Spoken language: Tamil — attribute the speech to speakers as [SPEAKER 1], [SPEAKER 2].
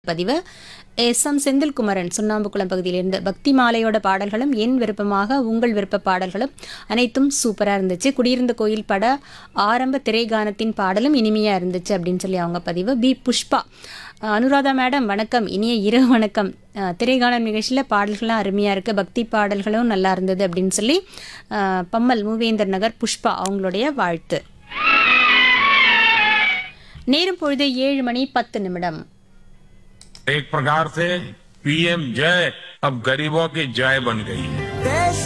[SPEAKER 1] பதிவு எஸ் எம் செந்தில்குமரன் சுண்ணாம்புக்குளம் பகுதியிலிருந்து பக்தி மாலையோட பாடல்களும் என் விருப்பமாக உங்கள் விருப்ப பாடல்களும் அனைத்தும் சூப்பராக இருந்துச்சு குடியிருந்த கோயில் பட ஆரம்ப திரைகானத்தின் பாடலும் இனிமையாக இருந்துச்சு அப்படின்னு சொல்லி அவங்க பதிவு பி புஷ்பா அஹ் அனுராதா மேடம் வணக்கம் இனிய இரவு வணக்கம் அஹ் திரைகானம் நிகழ்ச்சியில் பாடல்கள்லாம் அருமையாக இருக்குது பக்தி பாடல்களும் நல்லா இருந்தது அப்படின்னு சொல்லி அஹ் பம்மல் மூவேந்தர் நகர் புஷ்பா அவங்களுடைய வாழ்த்து நேரம் பொழுது ஏழு மணி பத்து நிமிடம்
[SPEAKER 2] एक प्रकार से पीएम जय अब गरीबों की जय बन गई है
[SPEAKER 3] देश